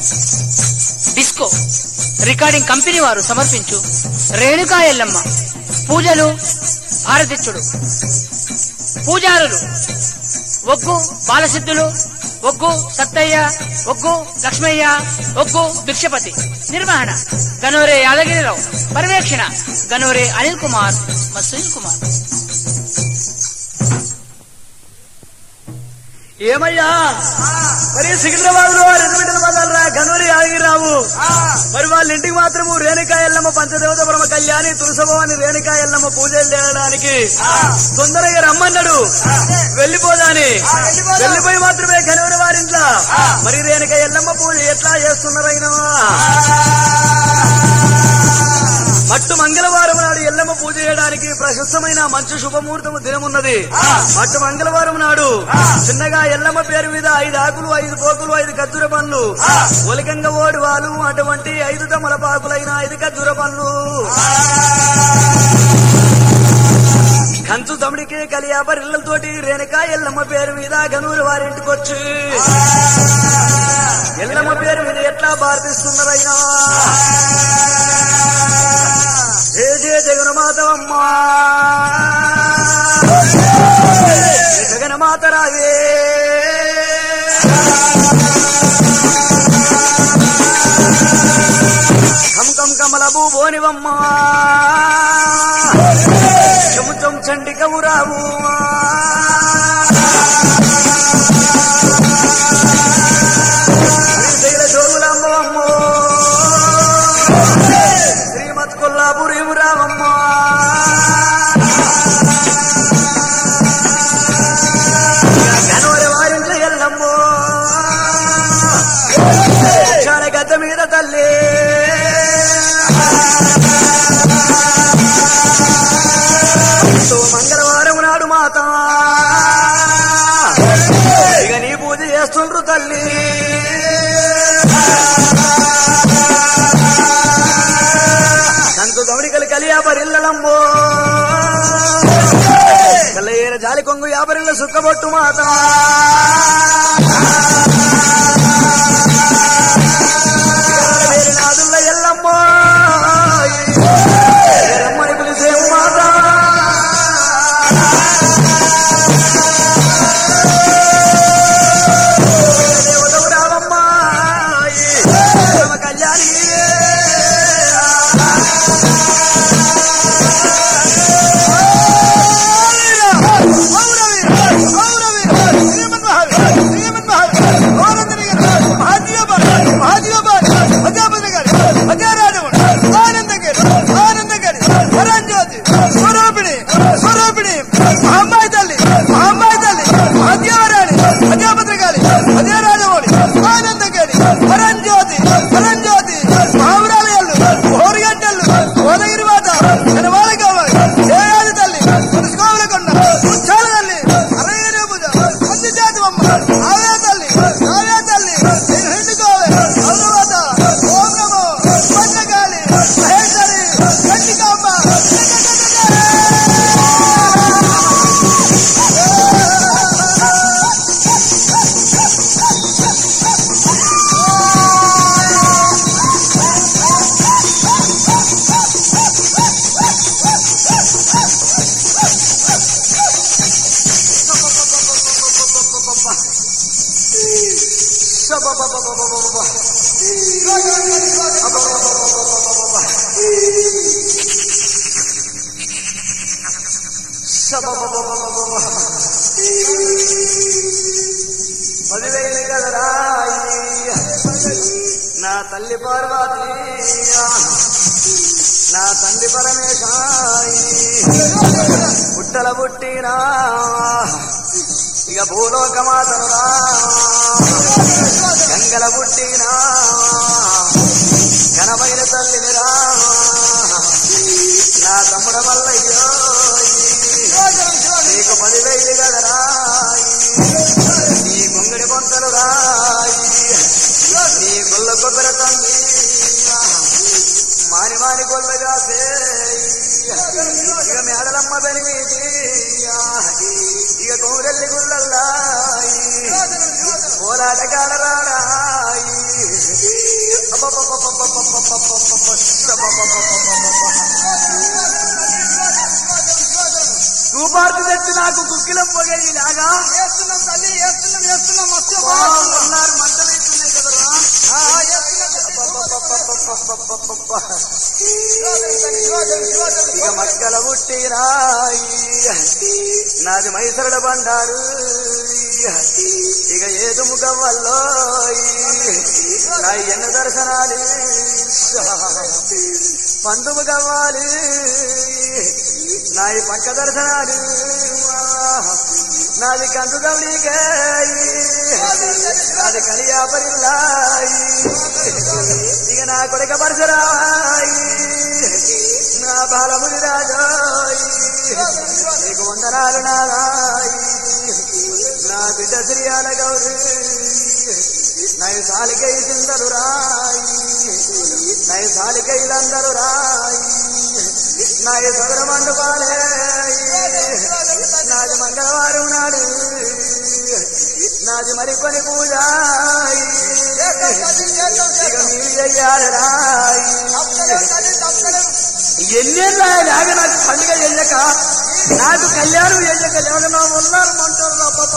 Disco recording company వారు సమర్పించు రేణుకా ఎల్లమ్మ పూజలు భారతిచ్చుడు పూజారులు ఒగ్గు బాలసిద్ధులు ఒగ్గు సత్తయ్య ఒగ్గు లక్ష్మయ్య ఒగ్గు భిక్షపతి నిర్వహణ గనోరే యాదగిరిరావు పర్యవేక్షణ గనోరే అనిల్ కుమార్ మసూల్ కుమార్ ఏమయ్యా మరి సికింద్రాబాద్ లో రెడ్డిమిట్టల బజార్రా గనూరి ఆగిరావు మరి వాళ్ళ ఇంటికి మాత్రము రేణుకా ఎల్లమ్మ పంచదేవత బ్రహ్మ కళ్యాణి తులసభవాని రేణుకా ఎల్లమ్మ పూజలు చేయడానికి తొందరగా రమ్మన్నాడు వెళ్ళిపోదాని వెళ్ళిపోయి మాత్రమే గనూరి వారింట్లో మరి రేణుకా ఎల్లమ్మ పూజ ఎట్లా చేస్తున్నారైనా మట్టు మంగళవారం నాడు ఎల్లమ్మ పూజ చేయడానికి ప్రశస్తమైన మంచి శుభముహూర్తము దినమున్నది మట్టు మంగళవారం నాడు చిన్నగా ఎల్లమ్మ పేరు మీద ఐదు ఆకులు ఐదు పోకులు ఐదు ఖర్జూర పండ్లు ఒలికంగా ఓడి వాళ్ళు అటువంటి ఐదు తమలపాకులైన ఐదు ఖర్జూర పండ్లు కంచు తమ్ముడికి కలియాపరిల్లతోటి రేణుకా ఎల్లమ్మ పేరు మీద గనూరు వారింటికి వచ్చి ఎల్లమ్మ పేరు మీద ఎట్లా భారతిస్తున్నారైనా జయ జయ జగన్మాతవమ్మా జగన్మాత రావే కం కం కమల భూభోనివమ్మా చము చం చండికము రావు శ్రీశైల జోగులాంబవమ్మో శ్రీమత్ కొల్లాపురి రామమ్మ గనోరి వారింట్లో ఎల్లమ్మో చాల గద్ద మీద తల్లి తో మంగళవారం నాడు మాత ఇక నీ పూజ చేస్తుండ్రు తల్లి కంకు గమనికలు కలి యాపరిల్లలంబో కల్లయ్యేర జాలి కొంగు యాపరిల్ల సుక్కబొట్టు మాత వేరే నాదుల్ల ఎల్లమ్మో ఎల్లమ్మని పిలిచేము మాత దేవతవు రామమ్మ కళ్యాణి పరంజ్యోతి పరంజ్యోతి మహావరాలయాలు ఓరిగంటలు ఓదగిరి మాత జనవాళ కావాలి ఏడాది తల్లి పురుషుకోవుల కొండ ముచ్చాల తల్లి అరయ్య పూజ మంచి జాతి అమ్మ ఆవే తల్లి ఆవే తల్లి నేను హిందుకోవే గౌరవత ఓం నమో పంచగాలి మహేశ్వరి గట్టికాంబ పదివేలు కదరా నా తల్లి పార్వతి నా తండ్రి పరమేశాయి పుట్టల పుట్టినా ఇక భూలోకమాతను రా గంగల పుట్టినా ఘనమైన తల్లిని రా నా తమ్ముడ మల్లయ్యో నీకు పదివేలు కదరా నీ కొంగడి పొంతలు రాయి నీ గొల్ల కొబ్బరి తండ్రి మాని మాని గొల్లగా ఇక మేడలమ్మ బెనిమిది ఇక కౌరెల్లి గుళ్ళల్లాయి పోరాటగాడ రాడాయి తూపార్తి తెచ్చి నాకు కుక్కిలం పొగయి లాగా వేస్తున్నాం తల్లి వేస్తున్నాం వేస్తున్నాం మస్తు ఉన్నారు మంటలు వేస్తున్నాయి కదరా ఇక మక్కల పుట్టిరాయి నాది మైసరుడ బండారు ఇక ఏదుము గవ్వల్లో నా ఎన్న దర్శనాలు పందుము గవ్వాలి నా ఈ పక్క దర్శనాలు నాది కందు దవడికే నాది కలియాపరిల్లాయి ఇక నా కొడుక పరశురాయి నా బాలముని రాజాయి నీకు వందనాలు నారాయి నా బిడ్డ శ్రీయాల గౌరి నై సాలికై చిందలు రాయి నై సాలికైలందరూ రాయి నై సదర మండపాలే నాది మంగళవారం నాడు నాది మరికొని పూజ ఇక మీరు చెయ్యాలి రాయి ఎన్నేళ్ళ లాగా నాకు పండుగ వెళ్ళక నాకు కళ్యాణం వెళ్ళక లేవక నా ఉన్నారు మంటారు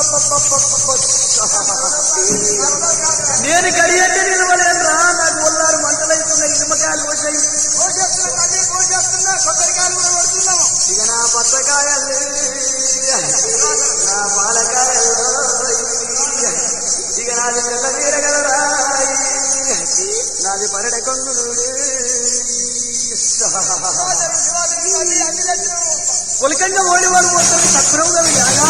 నేను కడియంటే నిలవలేదురా నాకు ఉన్నారు మంటలైతున్నాయి నిమ్మకాయలు వచ్చాయి ఇక నా పచ్చకాయలు నా పాలకాయలు ఇక నాది పిల్ల తీరగలరాయి నాది పరడ కొంగుడు పులకంగా ఓడి వాళ్ళు పోతారు సక్రమంగా ఇలాగా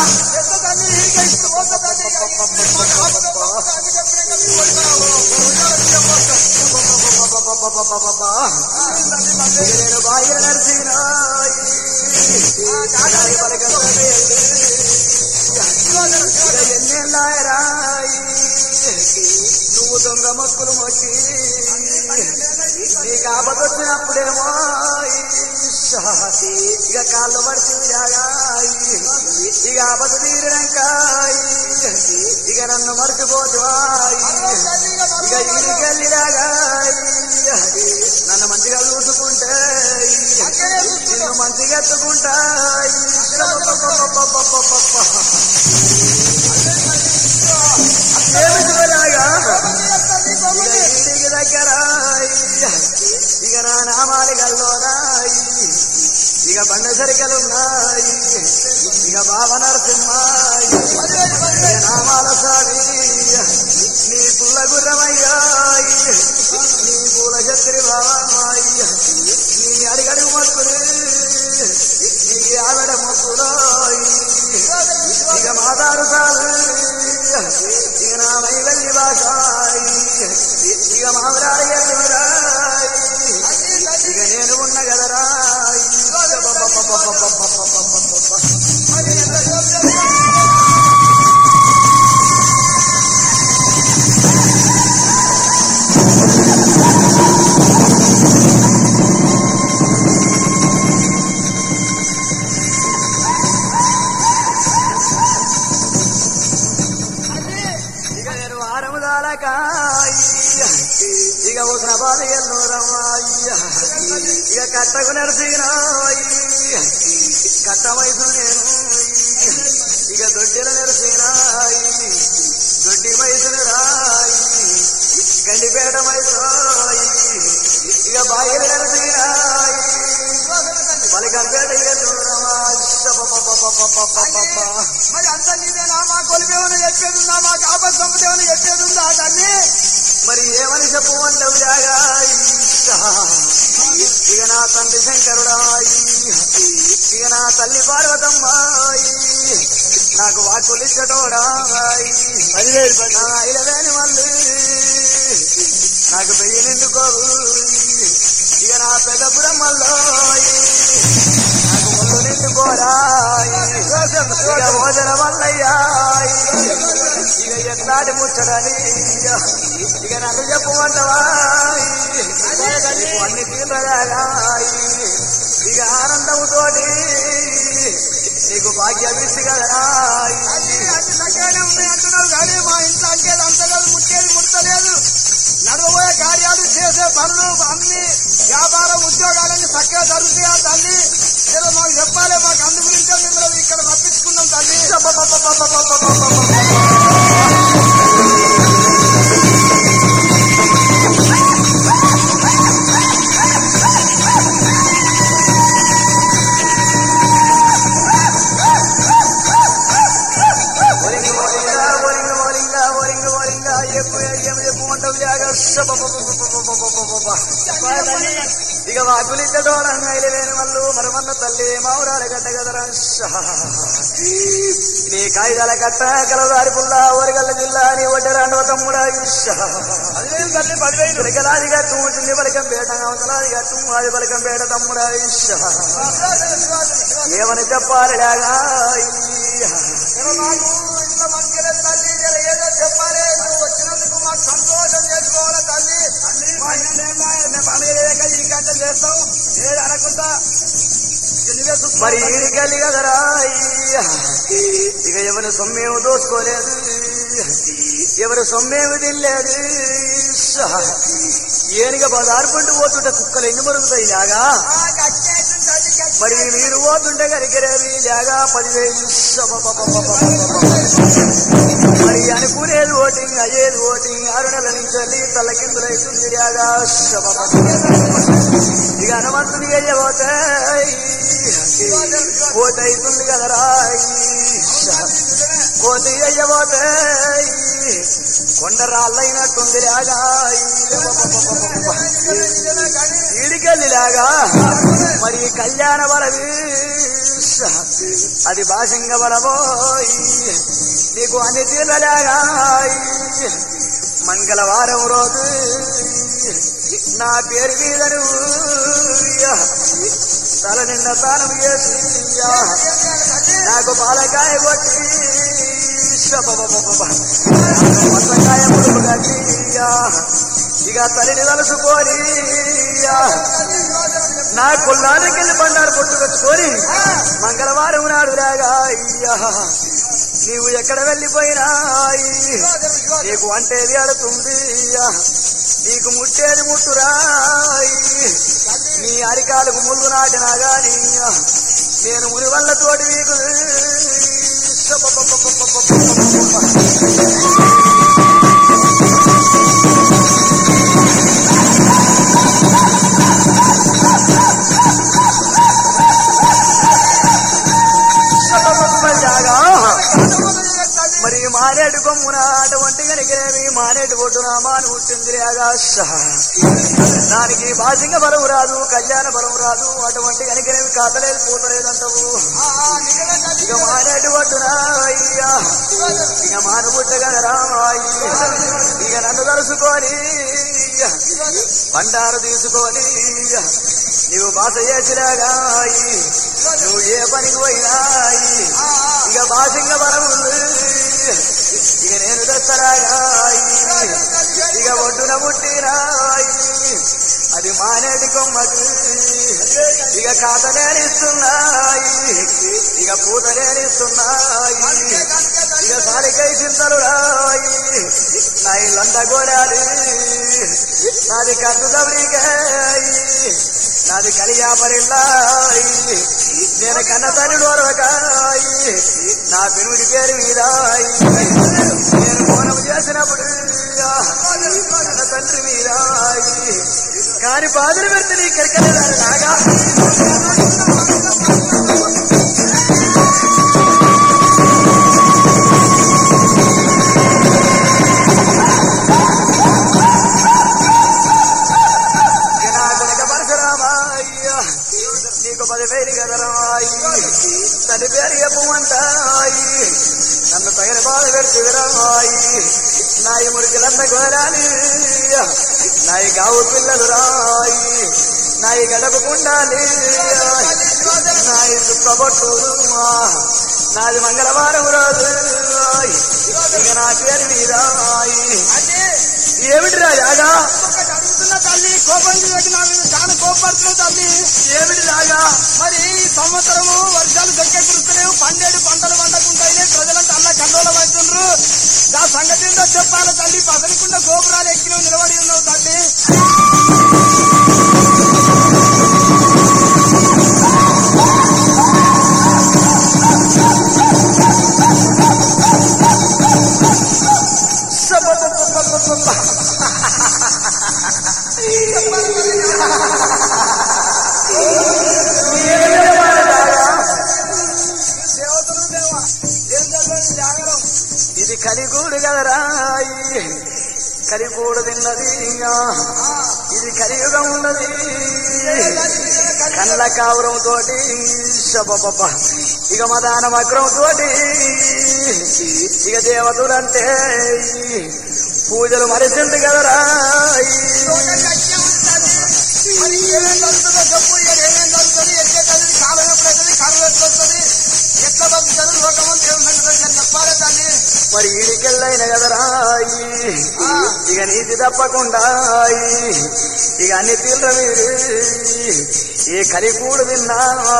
నేను బాయిల నరసింహాయి ఎన్నెళ్ళాయరాయి నువ్వు దొంగ మొక్కులు మొచ్చి నీ కాపకొచ్చినప్పుడేమో ఇక కాళ్ళు పడుతుంది ఇక ఆపద తీరినాక ఇక నన్ను మర్చిపోతువాయి ఇక ఇంటికెళ్ళిరాగా నన్ను మంచిగా చూసుకుంటే నిన్ను మంచిగా ఎత్తుకుంటాయి ఏమి చూడలాగా ఇక ఇంటికి దగ్గర ఇక నా నామాలి గల్లోనాయి ఇక బండ సరికలున్నాయి ఇక బావ నరసింహాయి ఇక నామాల సాడి నీ పుల్ల గుర్రమయ్యాయి నీ పూల శత్రి బావాయి నీ అడిగడుగు మొక్కులు నీ ఆవిడ మొక్కులోయి ఇక మాతారు సాలు ఇక నా మైవల్లి భాషాయి ఇక మామరాయి ఇక నేను ఉన్న గదరాయి ఇక నేను వారము దాలకాయి ఇక ఉసిన బాధ ఎన్నోరమ్మాయి ఇక కట్టకు నరసినాయి కట్ట వయసు నేను ఇక దొడ్డిల నరసినాయి దొడ్డి వయసును రాయి గండిపేట వయసాయి ఇక బాయిలు నరసినాయి పలికంపేట ఎన్నోరమ్మాయి మరి అంత నీదేనా మా కొలిపేమని చెప్పేది ఉందా మా కాపర్ సంపదేమని చెప్పేది ఉందా తల్లి మరి ఏమని చెప్పమంటావు జాగాయి ఇక నా తండ్రి శంకరుడాయి ఇక నా తల్లి పార్వతమ్మాయి నాకు వాకులిచ్చటోడాయి నా ఇలవేని మళ్ళీ నాకు పెయ్యి నిండుకోవు ఇక నా పెదపురం మల్లోయి నాకు ముళ్ళు నిండుకోరాయి ఇక భోజన వల్లయ్యాయి ఇక ఎట్లాంటి ముచ్చడని ఇక నన్ను చెప్పమంటవా అన్ని తీవ్రగాయి ఇక ఆనందముతోటి నీకు భాగ్యమిస్తి కదరాయి అన్ని అన్ని చక్కగానే ఉన్నాయి అంటున్నావు కానీ మా ఇంట్లో అంకేది అంతలేదు ముట్టేది ముట్టలేదు నడవబోయే కార్యాలు చేసే పనులు అన్ని వ్యాపారం ఉద్యోగాలన్నీ చక్కగా జరుగుతాయా తల్లి ఏదో మాకు చెప్పాలి మాకు అందు గురించే మిమ్మల్ని ఇక్కడ రప్పించుకున్నాం తల్లి ఒరింగ ఒరింగ ఒరింగ ఒరింగ ఒరింగ ఒరింగ ఎప్పు ఏం చెప్పు అంటావు లేక ఇక వాకులిద్దోడంగా ఇలవేని వాళ్ళు మరమన్న తల్లి మావురాల గడ్డ గదరా నీ కాగితాల కట్ట కలదారి పుల్ల ఓరిగల్ల జిల్లా నీ ఒడ్డరాండవ తమ్ముడా పదివేలు తల్లి పదివేలు పిలకలాది గట్టు చిన్ని పలకం పేట అవతలాది గట్టు అది పలకం పేట తమ్ముడా ఏమని చెప్పాలి లాగా జర మాకు ఇట్లా మంచిగా తల్లి జర ఏదో చెప్పాలి నువ్వు వచ్చినందుకు మాకు సంతోషం చేసుకోవాలి తల్లి మా ఇంట్లో మేము పండుగ లేక ఈ గంట చేస్తాం ఏడు అనకుండా ఇక నువ్వే చూసుకో. మరి ఈడికెళ్ళి కదరా ఇక ఎవరి సొమ్మేమి దోసుకోలేదు ఎవరి సొమ్మేమి తినలేదు ఏనిగ బదార్పుంటూ పోతుంటే కుక్కలు ఎన్ని మరుగుతాయి లాగా ఆ, కట్టేస్తుంది తల్లి, కట్టేస్తుంది. మరి మీరు పోతుంటే కరికరేవి లాగా పదివేలు మరి అనుకునేది ఓటింగ్ అయ్యేది ఓటింగ్ ఆరు నెలల నుంచి వెళ్ళి తల కిందులైతుంది లాగా ఇక హనుమంతుని అయ్యబోతే ఓటు అవుతుంది కదరా కోతి అయ్యబోతే కొండ రాళ్ళైనట్టుంది లాగా ఈడికెళ్ళి లాగా మరి కళ్యాణ బలవి అది భాషంగ బలబోయ్ నీకు అన్ని తీర్లలాగా మంగళవారం రోజు నా పేరు మీద నువ్వు తల నిండా తానం చేసి నాకు పాలకాయ కొట్టి మొత్తకాయ ముడుపు కట్టి ఇక తల్లిని తలుసుకొని నా కుల్లానికి బండారు పొట్టు కట్టుకొని మంగళవారం నాడు రాగా అయ్యా నీవు ఎక్కడ వెళ్ళిపోయినా నీకు అంటేది అడుతుంది నీకు ముట్టేది ముట్టురాయి నీ అరికాలకు ముళ్ళు నాటినా గాని నేను ముని వల్ల తోటి నీకు జాగా మరి మానేడు కొమ్మున అటువంటి కనికిరేమి మానేడు ఒడ్డున మాను పుట్టింది ఆకాశ దానికి బాసింగ బలం రాదు కళ్యాణ బలం రాదు అటువంటి కనికిరేమి కాతలేదు పూతలేదంటావు ఇక మానేడు ఒడ్డున అయ్యా ఇక మాను పుట్టగలరా ఇక నన్ను తలుసుకొని బండారు తీసుకొని నువ్వు బాస చేసిరాగా నువ్వు ఏ పనికి పోయినా ఇక బాసింగ బలం ఉంది ఇక నేను దస్తరాగా ఇక ఒడ్డున పుట్టినాయి అది మానేటి కొమ్మకు ఇక కాత నేనిస్తున్నాయి ఇక పూత నేనిస్తున్నాయి ఇక సాలికై చింతలు రాయి నా ఇల్లంత గోడాలి నాది కన్ను దవరికాయి నాది కలియాపరిల్లాయి నేను కన్న తల్లి నోరకాయి నా పెనుడి పేరు మీదాయి నేను మౌనం చేసినప్పుడు కన్న తండ్రి మీదాయి కాని బాధలు పెడితే నీ కెరకలేదారు లాగా ఇక నా కొడుక పరశురామయ్య నీకు పదివేలు కదరాయి తల్లి పేరు చెప్పమంటాయి నన్ను తగిన బాధ పెడుతురాయి నాయి మురికిలంత గోరాలి నాయి గావు పిల్లలు రాయి నాయి గడపకుండాలి నాయి చుక్కబొట్టు నాది మంగళవారం రోజు ఇక నా పేరు మీద ఏమిటిరా రాగా ఒకటి అడుగుతున్నా తల్లి కోపం చేయకు నా మీద చాలా కోపడుతున్నా తల్లి ఏమిటి రాగా మరి ఈ సంవత్సరము వర్షాలు దొరికే కురుస్తలేవు పండేడు పంటలు పండకుంటాయి ప్రజలంతా అన్న కంట్రోల్ అవుతుండ్రు ఆ సంగతి ఏంటో చెప్పాలి తల్లి పసలికుండా గోపురాలు ఎక్కి నువ్వు నిలబడి ఉన్నావు తల్లి దేవతలు దేవా ఏం చేద్దాం జాగరం ఇది కలిగూడు కదరా ఈ కలిగూడు తిన్నది ఇది కలియుగం ఉన్నది కళ్ళ కావురం తోటి శబబబ్బ ఇక మదాన వక్రం తోటి ఇక దేవతలంటే పూజలు మరిచింది కదరా మరి ఏమేం జరుగుతుందో చెప్పు ఇక ఏమేం జరుగుతుంది ఎట్లా చదివి కాలం ఎప్పుడైతుంది కరువు ఎట్లా వస్తుంది ఎట్లా బతుకుతారు లోకం దేవుని సంగతి చెప్పాలి తల్లి మరి ఈడికెళ్ళైన కదరా ఇక నీతి తప్పకుండా ఇక అన్ని తీర్ల మీరు ఈ కలికూడు విన్నా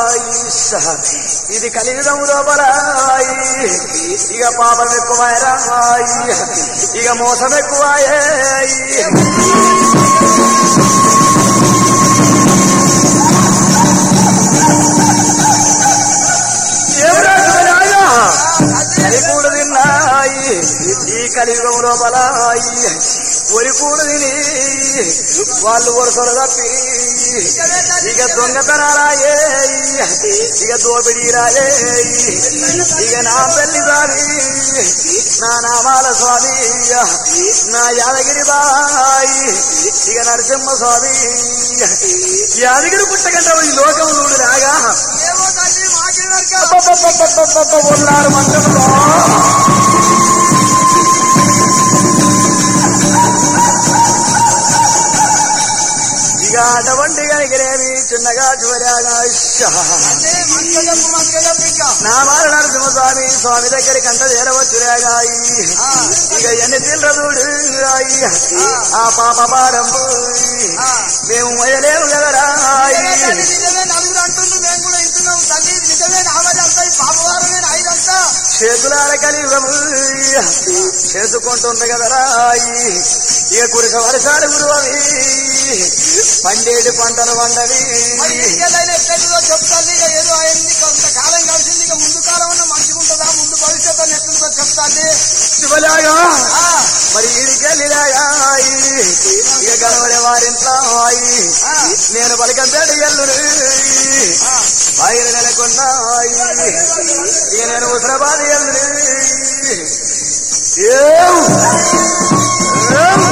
ఇది కలియుగం లోపల ఇక పాపం ఎక్కువాయరా ఇక మోసం ఎక్కువాయే ఎవరా శివరాజా? కలికూడు తిన్నాయి ఈ కలియుగం లోపల ఒరికూడు తిని వాళ్ళు వరుసలు తప్పి ఇక దొంగతనాలాయే ఇక దోపిడీ రాయే ఇక నా పెళ్లి స్వామి నా నామాల స్వామి నా యాదగిరి బాయి ఇక నరసింహ స్వామి యాదగిరి పుట్టగంట ఈ లోకం చూడు రాగా ఏమో తల్లి మాకే వరకు అబ్బబ్బబ్బబ్బబ్బబ్బ ఉన్నారు మంత్రంలో ఇక అటువంటి కనిగిరేమి చిన్నగా చూరాగా మంచిగా చెప్పు మంచిగా చెప్పు ఇంకా నా మార నరసింహస్వామి స్వామి దగ్గరికి అంత చేరవచ్చురాగా ఇక ఎన్ని తిల్లదుడు ఆ పాప భారం మేము మొయలేము కదరా నిజమే తల్లి, నిజమే నలుగురు అంటుండ్రు మేము కూడా వింటున్నాం తల్లి ఇది నిజమే నామదంతా ఈ పాపవారమే ఐదంతా చేతులార కలియుగము చేసుకుంటుంది కదరా ఇక కురిస వర్షాలు గురువవి పండేటి పంటలు వండవి మరి ఇంకేదైనా ఎట్లయితుందో చెప్తాను ఇక ఏదో అయింది కొంతకాలం కలిసింది ఇక ముందు కాలం ఉన్న మంచిగా ఉంటుందా ముందు భవిష్యత్తు అని ఎట్లుందో చెప్తాను శివలాగా మరి ఈడికెళ్ళిలాగా ఇక గడవడే వారింట్లో నేను పలకంపేట ఎల్లుడు బయలు నెలకొన్నా ఇక నేను ఉత్తరాబాద్ ఎల్లుడు ఏం? ఏం?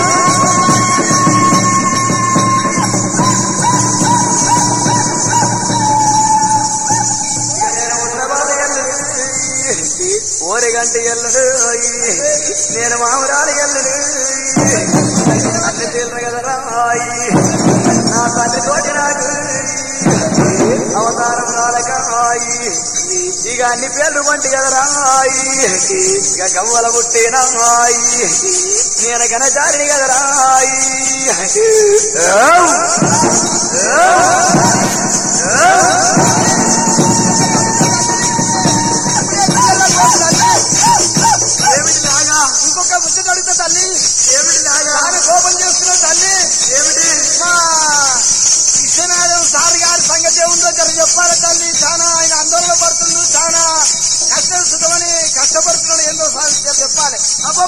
ఓరి గంట ఎల్లుడు నేను మామూరాలు ఎల్లుడు అన్ని తీర్లు కదరా నా తండ్రి తోటి నాకు అవతారం నాలక ఇక అన్ని పేర్లు వంటి కదరా ఇక గవ్వల పుట్టినా నేను గనచారిని కదరా ఏం? ఏమిటి లాగా ఇంకొక ముచ్చట అడుగుతా తల్లి ఏమిటి లాగా చాలా కోపం చేస్తున్నావు తల్లి ఏమిటి మా విశ్వనాథం సార్ గారి సంగతి ఏముందో జర చెప్పాలి తల్లి చాలా ఆయన ఆందోళన పడుతుండు చాలా కష్టం సుఖమని కష్టపడుతున్నాడు ఏందో సార్ చెప్పాలి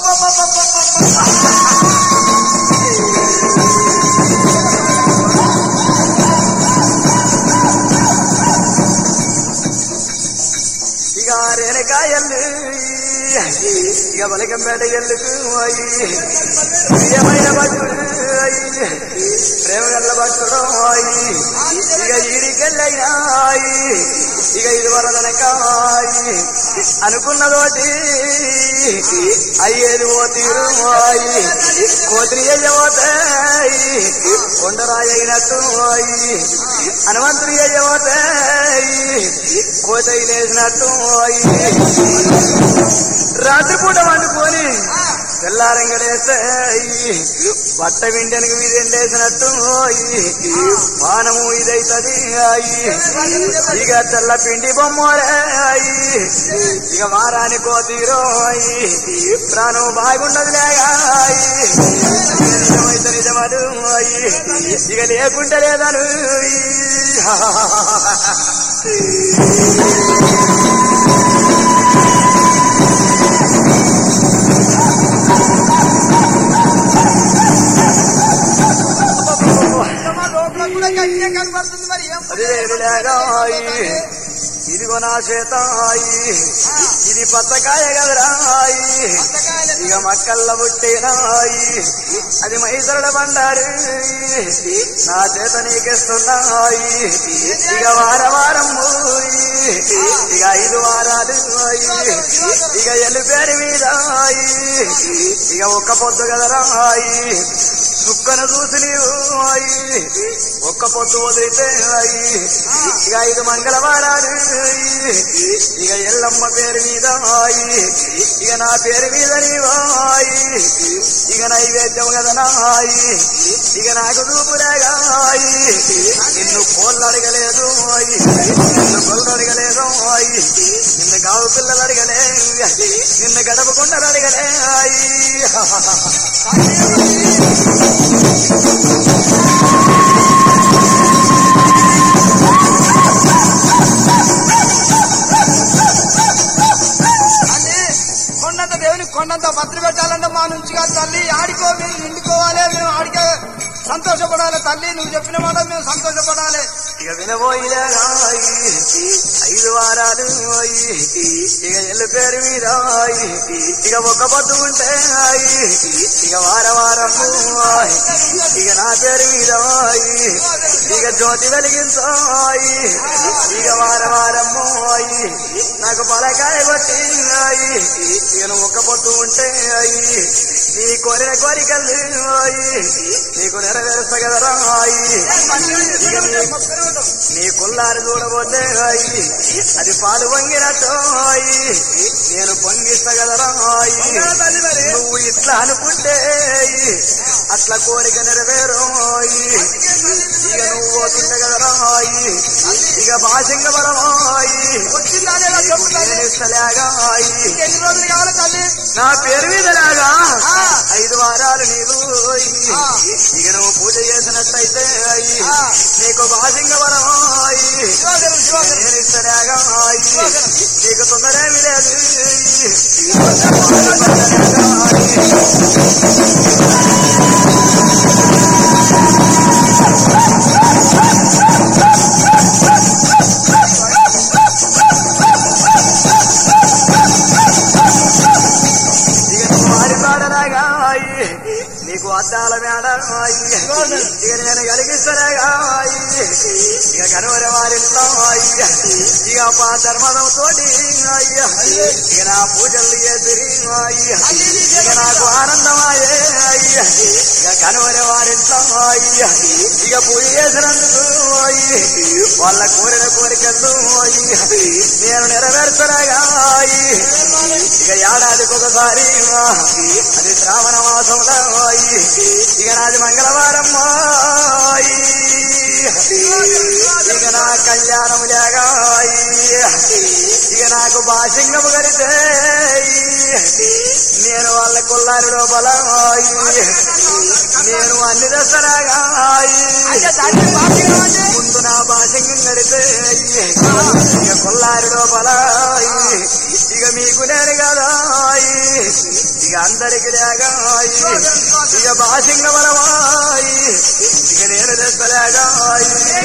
ఇక రేణకాయల్లు ఇక బలకంపేట ఎల్లుకు ప్రియమైన భక్తుడు ప్రేమ గల్ల భక్తుడు ఇక ఈడికెళ్ళైనా ఇక ఇది వరదనకాయి అనుకున్నదోటి అయ్యేది ఓ తీరు కోతిరి అయ్యవతాయి కొండరాయి అయినట్టు హనుమంతుడి అయ్యవతాయి కోతయి లేచినట్టు రాత్రిపూట వండుకొని తెల్లారంగలేస్తాయి బట్ట విండెనకు వీధెండేసినట్టు పానము ఇదైతది ఇక తెల్ల పిండి బొమ్మరాయి ఇక వారాని కోతీరోయి ప్రాణం బాగుండదులేగాయి నిజమైతే నిజమను ఇక లేకుంటే లేదను గట్టిగా కనబడుతుంది మరి ఏం అది వేరులేగాయి ఇదిగో నా చేతాయి ఇది పచ్చకాయ కదరాయి ఇక మక్కల్ల పుట్టినాయి అది మైసరడ బండారు నా చేత నీకిస్తున్నాయి ఇక వార వారం మూయి. ఇక ఐదు వారాలు అయి. ఇక ఎల్లు పేరు మీద అయి. ఇక ఒక్క పొద్దు కదరాయి చుక్కను చూసి నీవు అయి. ఒక్క పొద్దు వదిలితే అయి. ఇక ఐదు మంగళవారాలు అయి. ఇక ఎల్లమ్మ పేరు మీద అయి. ఇక నా పేరు మీద నీవాయి ఇక నైవేద్యం కదా నాయి ఇక నాకు చూపులేగాయి నిన్ను కోళ్ళు అడగలేదు అయి నిన్ను కొళ్ళు అడగలేదు అయి నిన్ను కావు పిల్లలు అడగలే నిన్ను గడప గుండలు అడగలే అయి అని కొండంత దేవుని కొండంత భద్ర పెట్టాలంటే మా నుంచి కాదు తల్లి ఆడికో మేము నిండుకోవాలి మేము ఆడికే సంతోషపడాలి తల్లి నువ్వు చెప్పిన మాట మేము సంతోషపడాలి ఇక వినబోయిలేగాయి ఐదు వారాలు అయి ఇక ఎల్లు పేరు మీద అయి ఇక ఒక్క పొద్దు ఉంటే అయి ఇక వార వారము అయి ఇక నా పేరు మీద అయి ఇక జ్యోతి వెలిగించాయి ఇక వార వారము అయి నాకు పలకాయ కొట్టి అయి ఇక నువ్వు ఒక్క పొద్దు ఉంటే అయి నీ కోరిన కోరికలు అయి నీకు నెరవేరుస్తా కదరా అయి ఇక నీ నీ కుల్లారు చూడబోతే అయి అది పాలు వంగినట్టు అయి నేను పొంగిస్తా కదరా అయి నువ్వు ఇట్లా అనుకుంటే అయి, అట్లా కోరిక నెరవేరు అయి ఇక నువ్వు పోతుంటే కదరా అయి ఇక భాషంగ బలమాయి ఇస్తలేగా అయి ఎన్ని రోజులు కావాలి తల్లి నా పేరు మీద లాగా ఐదు వారాలు నీవు ఇక నువ్వు పూజ చేసినట్టయితే అయ్యి నీకు బాసింగ వరం అయ్యి నేను ఇస్తలేగా అయ్యి నీకు తొందరేమి లేదు ఇక నువ్వు మారిపాడలాగా అయ్యి నీకు అద్దాల మేడ అయ్యి ఇక నేను కలిగిస్తలేగా అయ్యి ఇక కనుమర వారింట్లో అయ్య ఇక పా ధర్మదం తోటి అయ్య ఇక నా పూజలు ఎదురి అయ్య ఇక నాకు ఆనందమాయే అయ్య ఇక కనుమర వారింట్లో అయ్య ఇక పూజ చేసినందుకు అయ్యి వాళ్ళ కోరిన కోరికలు అయ్యి నేను నెరవేర్చలేగా అయ్యి ఇక ఏడాదికి ఒకసారి అది శ్రావణ మాసంలో అయ్యి ఇక నాది మంగళవారం అయ్యి ఇక నా కళ్యాణం లేగా అయ్యి ఇక నాకు భాషంగము కడితే నేను వాళ్ళ కొల్లారి లోపల అయ్యి నేను అన్ని దసరాగా ముందు నా భాషంగం కడితే అయ్యి ఇక కొల్లారి లోపల అయ్యి ఇక మీకు నేను కదా అయ్యి ఇక అందరికి లేగా అయ్యి ఇక భాషంగ బలమాయి ఇక నేను దసరాగా అయ్యి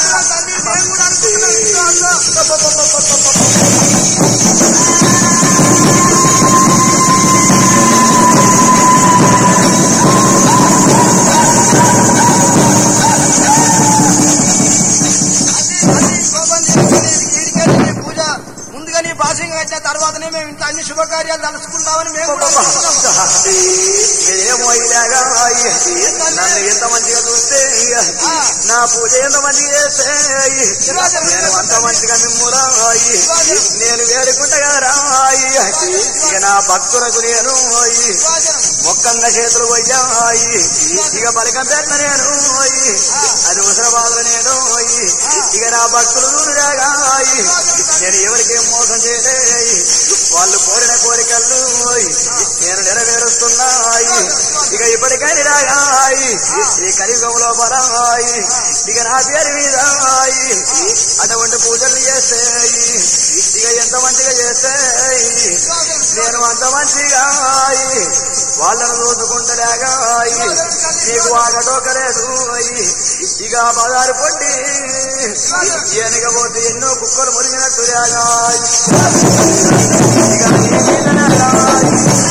పూజ ముందుగా నీ భాషంగా కట్టిన తర్వాతనే మేము ఇంత అన్ని శుభకార్యాలు తలుచుకుంటామని మేము కూడా అనుకుంటున్నాం. ఏమో ఇలాగా అయ్యి నన్ను ఎంత మంచిగా చూస్తే అయ్యి, నా పూజ ఎంత మంచిగా చేస్తే అయ్యి, నేను అంత మంచిగా మిమ్మురా అయ్యి నేను వేడుకుంటా కదా అయ్యి ఇక నా భక్తులకు నేను అయ్యి మొక్కంగా చేతులు పోయ్యా అయ్యి ఇక పలికం పెట్ట నేను అయ్యి అది ఉసరబాదులు నేను అయ్యి ఇక నా భక్తులు చూడగా అయ్యి నేను ఎవరికి మోసం చేయలే అయ్యి వాళ్ళు కోరిన కోరికలు నేను నెరవేరుస్తున్నాయి ఇక ఇప్పటికైనా రాగాయి ఈ కలియుగంలో బలాయి ఇక నా పేరు మీద అటువంటి పూజలు చేస్తాయి ఇక ఎంత మంచిగా చేస్తాయి నేను అంత మంచిగా వాళ్ళను చూసుకుంటలేగాయి నీకు ఆగటోకలేదు ఇక బజారు పొండి ఎనకపోతే ఎన్నో కుక్కలు మురిగినట్టు లేగాయి ఇక నీ మీదనే రాయి.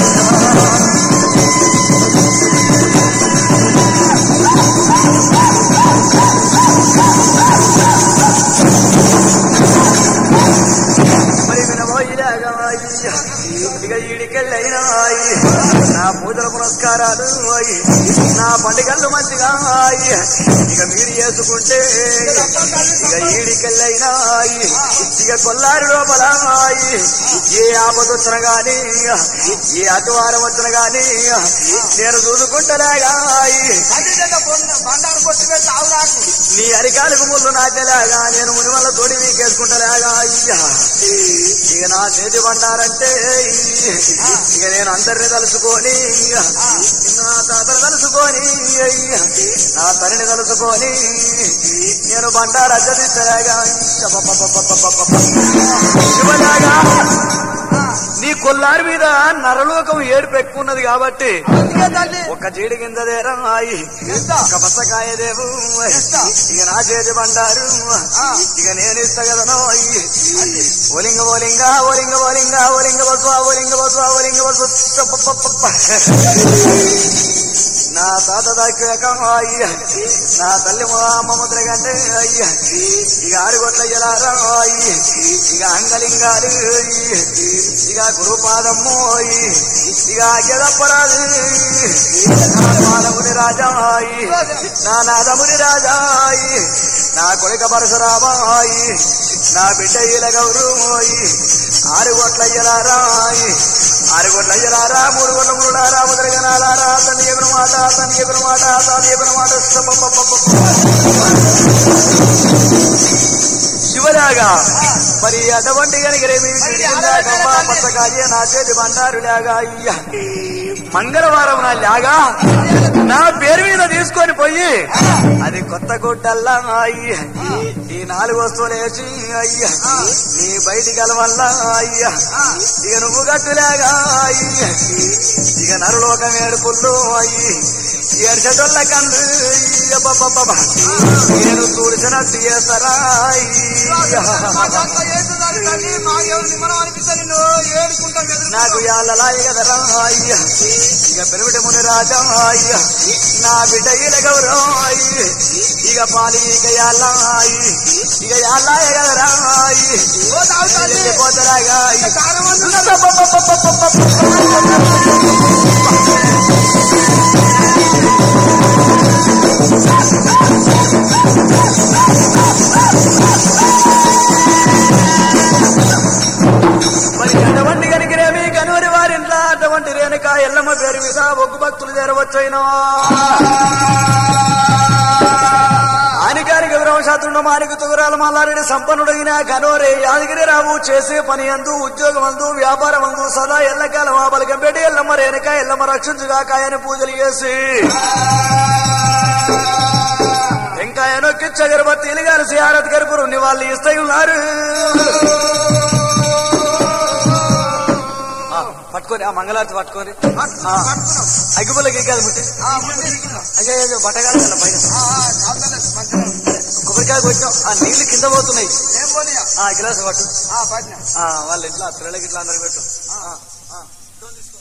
మరి వినబోయిలాగా ఇక ఈడికెళ్ళైనాయి నా పూజల పురస్కారాలు అయి నా పండుగలు మంచిగా అయి ఇక మీరు చేసుకుంటే ఇక ఈడికెళ్ళైనాయి ఇక కొల్లారి లోపల అయి ఏ ఆపద వచ్చిన గాని ఏ అటువారం వచ్చిన గాని నేను చూసుకుంటలాగా బండారు కొట్టి పెట్టి ఆవు నాకు నీ అరికాలకు ముళ్ళు నాటేలాగా నేను ముని వల్ల తోడి మీకేసుకుంటలాగా అయ్యా ఇక నా చేతి పడ్డారంటే ఇక నేను అందరిని తలుచుకొని నా తాతను తలుచుకొని అయ్యా నా తల్లిని తలుచుకొని నేను బండారు అద్దదిస్తలాగా శివలాగా నీ కొల్లారి మీద నరలోకం ఏడు పెట్టుకున్నది కాబట్టి అందుకే తల్లి ఒక జీడి కింద దేరాయి ఒక బసకాయ దేవు ఇక నా చేతి బండారు ఇక నేను ఇస్తా కదనో ఓలింగ ఓలింగ ఓలింగ ఓలింగ ఓలింగ బస్వ ఓలింగ బస్వ ఓలింగ బస్వ నా తాత దాకాయి నా తల్లి మా అమ్మ ముద్ర కంటే అయ్య ఇక ఆరుగొట్ల జలారాయి ఇక అంగలింగాలు ఇక గురుపాదమ్మో ఇక గెదప్పరాదు నా పాదముని రాజాయి నా నాదముని రాజాయి నా కొడుక పరశురామాయి నా బిడ్డ ఈల గౌరవోయి ఆరుగొట్ల జలారాయి ఆరుగొట్ల జలారా మూడు గొట్ల మురుడారా ముద్రగనాలారా తండ్రి ఎగురు మాట తండ్రి ఎగురు మాట తండ్రి ఎగురు మాట శివలాగా మరి అటువంటి కనుకరేమి పచ్చకాయ నా చేతి బండారు లాగా అయ్యా మంగళవారం నా లాగా నా పేరు మీద తీసుకొని పోయి అది కొత్త గుడ్డల్లా అయ్యా ఈ నాలుగు వస్తువులు వేసి అయ్యా నీ బయటి వల్ల అయ్యా ఇక నువ్వు గట్టులాగా అయ్యా ఇక నరులోకం ఏడుపుల్లో అయ్యి ఏడ్చటోళ్ళ కళ్ళు అబ్బబ్బబ్బబ్బ. నేను చూడిచినట్టు చేస్తారా అయ్యా. నాకు యాళ్ళలాయి కదరా అయ్యా ఇక పెరుగుట ముని రాజా అయ్యా నా బిడ్డ ఈల గౌరవం అయ్యి ఇక పాలి ఇక యాళ్ళాయి ఇక యాళ్ళాయ కదరా అయ్యి పోతరాగా మరి అటువంటి కనికిరేమి కనువరి వారింట్లో అటువంటి రేణుక ఎల్లమ్మ పేరు మీద ఒగ్గు భక్తులు చేరవచ్చైనా ఆనికానికి విరవశాత్రుడు మానికి తుగురాల మల్లారెడ్డి సంపన్నుడైన కనోరే యాదగిరి రావు చేసే పని అందు ఉద్యోగం అందు వ్యాపారం అందు సదా ఎల్లకాలం ఆ బలికంపేటి ఎల్లమ్మ రేణుక ఎల్లమ్మ రక్షించుగా కాయని పూజలు చేసి ఇంకా ఎనొక్కి చగరబత్తిలు కలిసి ఆరతి గరుపురు వాళ్ళు ఇస్తూ ఉన్నారు ఆ, పట్టుకొని ఆ మంగళారతి పట్టుకొని అగ్గిపుల్లకి కాదు ముట్టి అయ్యో అయ్యో బట్టగాడు కదా పైన కొబ్బరికాయ కొట్టాం ఆ నీళ్లు కింద పోతున్నాయి ఆ గ్లాస్ పట్టు ఆ, వాళ్ళ ఇంట్లో ఆ పిల్లలకి ఇట్లా అందరికి పెట్టు ఆ, ఆ.